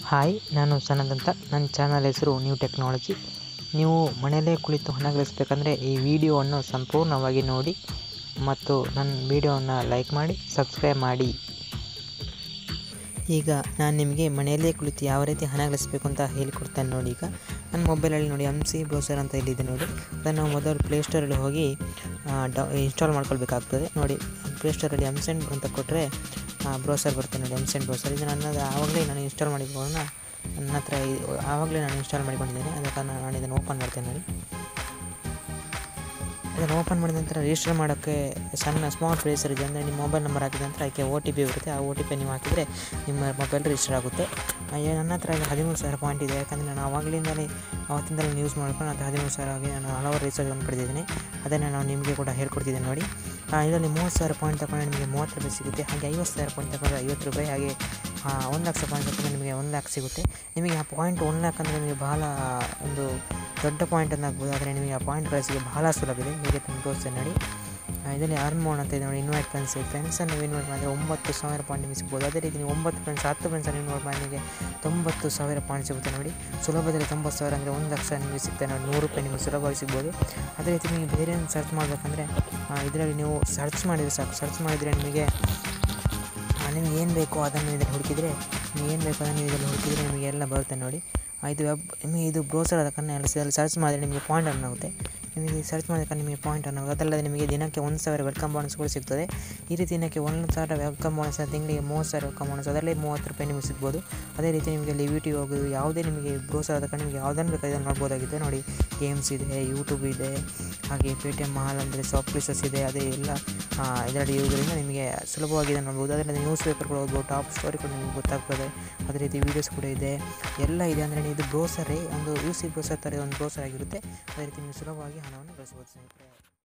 hi ನಾನು ಸನದ್ ಅಂತ ನನ್ನ ಚಾನಲ್ ಹೆಸರು ನ್ಯೂ ಟೆಕ್ನಾಲಜಿ ನೀವು ಮನೆಯಲ್ಲೇ ಕುಳಿತು ಹಣ ಗಳಿಸಬೇಕಂದ್ರೆ ಈ ವಿಡಿಯೋವನ್ನು ಸಂಪೂರ್ಣವಾಗಿ ನೋಡಿ ಮತ್ತು ನನ್ನ ವಿಡಿಯೋವನ್ನು ಲೈಕ್ ಮಾಡಿ ಸಬ್ಸ್ಕ್ರೈಬ್ ಮಾಡಿ ಈಗ ನಾನು ನಿಮಗೆ ಮನೆಯಲ್ಲೇ ಕುಳಿತು ಯಾವ ರೀತಿ ಹಣ ಗಳಿಸಬೇಕು ಅಂತ ಹೇಳಿಕೊಡ್ತೇನೆ ನೋಡಿ ಈಗ ನನ್ನ ಮೊಬೈಲಲ್ಲಿ ನೋಡಿ ಎಮ್ ಸಿ ಬ್ರೌಸರ್ ಅಂತ ಇಲ್ಲಿದೆ ನೋಡಿ ಅದನ್ನು ಮೊದಲು ಪ್ಲೇಸ್ಟೋರಲ್ಲಿ ಹೋಗಿ ಡೌ ಇನ್ಸ್ಟಾಲ್ ಮಾಡ್ಕೊಳ್ಬೇಕಾಗ್ತದೆ ನೋಡಿ ಪ್ಲೇಸ್ಟೋರಲ್ಲಿ ಎಮ್ ಸೆಂಡ್ ಅಂತ ಕೊಟ್ಟರೆ ಬ್ರೌಸರ್ ಬರುತ್ತೆ ನೋಡಿ ಎಮ್ ಸೆಂಡ್ ಬ್ರೌಸರ್ ಇದು ನನ್ನದು ಆವಾಗಲೇ ನಾನು ಇನ್ಸ್ಟಾಲ್ ಮಾಡಿಕೊಳ್ಳೋಣ ನನ್ನ ಹತ್ರ ಇ- ಆವಾಗಲೇ ನಾನು ಇನ್ಸ್ಟಾಲ್ ಮಾಡಿಕೊಂಡಿದ್ದೇನೆ ಅದಕ್ಕೆ ಕಾರಣ ನಾನು ಇದನ್ನು ಓಪನ್ ಮಾಡ್ತೇನೆ ನೋಡಿ ಇದನ್ನು ಓಪನ್ ಮಾಡಿದ ನಂತರ ರಿಜಿಸ್ಟರ್ ಮಾಡೋಕ್ಕೆ ಸಣ್ಣ ಸ್ಮಾಲ್ ಫ್ರೇಸರ್ ಇದೆ ಅಂದರೆ ನಿಮ್ಮ ಮೊಬೈಲ್ ನಂಬರ್ ಹಾಕಿದ ನಂತರ ಅದಕ್ಕೆ ಓ ಟಿ ಪಿ ಬರುತ್ತೆ ಆ ಓ ಟಿ ಪಿ ನೀವು ಹಾಕಿದರೆ ನಿಮ್ಮ ಮೊಬೈಲ್ ರಿಜಿಸ್ಟರ್ ಆಗುತ್ತೆ ಆ, ಈಗ ನನ್ನ ಹತ್ರ ಈಗ ಹದಿಮೂರು ಸಾವಿರ ಪಾಯಿಂಟ್ ಇದೆ ಯಾಕಂದರೆ ನಾನು ಆವಾಗಲಿಂದಲೇ ಅವತ್ತಿಂದಲೇ ಯೂಸ್ ಮಾಡ್ಕೊಂಡು ಅದು ಹದಿಮೂರು ಸಾವಿರ ಆಗಿ ನಾನು ಹಲವಾರು ರಿಚಾರ್ಜನ್ನು ಪಡೆದಿದ್ದೀನಿ ಅದನ್ನು ನಾನು ನಿಮಗೆ ಕೂಡ ಹೇಳ್ಕೊಡ್ತಿದ್ದೇನೆ ನೋಡಿ ಆ, ಇದರಲ್ಲಿ ಮೂವತ್ತು ಸಾವಿರ ಪಾಯಿಂಟ್ ತಗೊಂಡ್ರೆ ನಿಮಗೆ ಮೂವತ್ತು ರೂಪಾಯಿ ಸಿಗುತ್ತೆ ಹಾಗೆ ಐವತ್ತು ಸಾವಿರ ಪಾಯಿಂಟ್ ತಗೊಂಡ್ರೆ ಐವತ್ತು ರೂಪಾಯಿ ಹಾಗೆ ಆ, ಒಂದು ಲಕ್ಷ ಪಾಯಿಂಟ್ ತಗೊಂಡ್ರೆ ನಿಮಗೆ ಒಂದು ಲ್ಯಾಕ್ ಸಿಗುತ್ತೆ ನಿಮಗೆ ಆ ಪಾಯಿಂಟ್ ಒನ್ ಲ್ಯಾಕ್ ಅಂದರೆ ನಿಮಗೆ ಬಹಳ ಒಂದು ದೊಡ್ಡ ಪಾಯಿಂಟ್ ಅಂತ ಆಗ್ಬೋದು ಆದರೆ ನಿಮಗೆ ಆ ಪಾಯಿಂಟ್ ಗಳಿಸಿಗೆ ಬಹಳ ಸುಲಭ ಇದೆ ಹೇಗೆ ತುಂಬ ತೋರಿಸ್ತೇನೆ ನೋಡಿ ಆ, ಇದರಲ್ಲಿ ಅರ್ನ್ ಮಾಡೋಣ ಅಂತ ಇದೆ ನೋಡಿ ಇನ್ವೈಟ್ ಫ್ರೆಂಡ್ಸ್ ಫ್ರೆಂಡ್ಸನ್ನು ನೀವು ಇನ್ವೈಟ್ ಮಾಡಿದ್ರೆ ಒಂಬತ್ತು ಸಾವಿರ ಪಾಯಿಂಟ್ ನಿಮಗೆ ಸಿಗ್ಬೋದು ಅದೇ ರೀತಿ ನೀವು ಒಂಬತ್ತು ಫ್ರೆಂಡ್ಸ್ ಹತ್ತು ಫ್ರೆಂಡ್ಸನ್ನು ಇನ್ವೈಟ್ ಮಾಡಿ ನಿಮಗೆ ತೊಂಬತ್ತು ಸಾವಿರ ಪಾಯಿಂಟ್ ಸಿಗುತ್ತೆ ನೋಡಿ ಸುಲಭದಲ್ಲಿ ತೊಂಬತ್ತು ಸಾವಿರ ಅಂದರೆ ಒಂದು ಲಕ್ಷ ನಿಮಗೆ ಸಿಗ್ತದೆ ನೋಡಿ ನೂರು ರೂಪಾಯಿ ನಿಮಗೆ ಸುಲಭವಾಗಿ ಸಿಗ್ಬೋದು ಅದೇ ರೀತಿ ನೀವು ಬೇರೆ ಏನು ಸರ್ಚ್ ಮಾಡಬೇಕಂದ್ರೆ ಇದರಲ್ಲಿ ನೀವು ಸರ್ಚ್ ಮಾಡಿದರೆ ಸಾಕು ಸರ್ಚ್ ಮಾಡಿದರೆ ನಿಮಗೆ ಆ, ನಿಮಗೆ ಏನು ಬೇಕೋ ಅದನ್ನು ಇದರಲ್ಲಿ ಹುಡುಕಿದರೆ ನಿಮಗೆ ಏನು ಬೇಕೋ ಅದನ್ನು ಇದರಲ್ಲಿ ಹುಡುಕಿದರೆ ನಿಮಗೆ ಎಲ್ಲ ಬರುತ್ತೆ ನೋಡಿ ಆ, ಇದು ವೆಬ್ ನಿಮಗೆ ಇದು ಬ್ರೌಸರ್ ಆದ ಕಾರಣ ಎಲ್ಲ ಸರ್ಚ್ ಮಾಡಿದರೆ ನಿಮಗೆ ಪಾಯಿಂಟ್ ಅನ್ನು ಆಗುತ್ತೆ ನಿಮಗೆ ಸರ್ಚ್ ಮಾಡಿದ ಕಾರಣ ನಿಮಗೆ ಪಾಯಿಂಟ್ ಅನ್ನು ಆಗುತ್ತೆ ಅದಲ್ಲದೆ ನಿಮಗೆ ದಿನಕ್ಕೆ ಒಂದು ಸಾವಿರ ವೆಲ್ಕಮ್ ಬೋನಸ್ಗಳು ಸಿಗ್ತದೆ ಈ ರೀತಿ ದಿನಕ್ಕೆ ಒಂದು ಸಾವಿರ ವೆಲ್ಕಮ್ ಬೋನಸ್ ತಿಂಗಳಿಗೆ ಮೂವತ್ತು ಸಾವಿರ ವೆಲ್ಕಮ್ ಬೋನಸ್ ಅದರಲ್ಲಿ ಮೂವತ್ತು ರೂಪಾಯಿ ನಿಮಗೆ ಸಿಗ್ಬೋದು ಅದೇ ರೀತಿ ನಿಮಗೆ ಲಿವಿಟಿ ಹೋಗೋದು ಯಾವುದೇ ನಿಮಗೆ ಬ್ರೌಸರ್ ಆದ ಕಾರಣ ನಿಮಗೆ ಯಾವುದನ್ನು ಬೇಕಾದ್ರೆ ಇದನ್ನು ನೋಡ್ಬೋದಾಗಿದೆ ನೋಡಿ ಗೇಮ್ಸ್ ಇದೆ ಯೂಟ್ಯೂಬ್ ಇದೆ ಹಾಗೆ ಪೇ ಟಿ ಎಮ್ ಮಾಲ್ ಅಂದರೆ ಸಾಫ್ಟ್ ಪ್ಲೇಸಸ್ ಇದೆ ಅದೇ ಎಲ್ಲ ಆ, ಇದರಲ್ಲಿ ಇರುವುದರಿಂದ ನಿಮಗೆ ಸುಲಭವಾಗಿ ಇದನ್ನು ನೋಡ್ಬೋದು ಅದರಲ್ಲಿ ನ್ಯೂಸ್ ಪೇಪರ್ಗಳು ಓದ್ಬೋದು ಟಾಪ್ ಸ್ಟೋರಿ ಕೂಡ ನಿಮಗೆ ಗೊತ್ತಾಗ್ತದೆ ಅದೇ ರೀತಿ ವೀಡಿಯೋಸ್ ಕೂಡ ಇದೆ ಎಲ್ಲ ಇದೆ ಅಂದರೆ ಇದು ಬ್ರೌಸರೇ ಒಂದು ಯು ಸಿ ಬ್ರೌಸರ್ ಥರ ಒಂದು ಬ್ರೌಸರ್ ಆಗಿರುತ್ತೆ ಅದೇ ರೀತಿ ನೀವು ಸುಲಭವಾಗಿ ಹಣವನ್ನು ಗಳಿಸ್ಬೋದು ಸ್ನೇಹಿತರೆ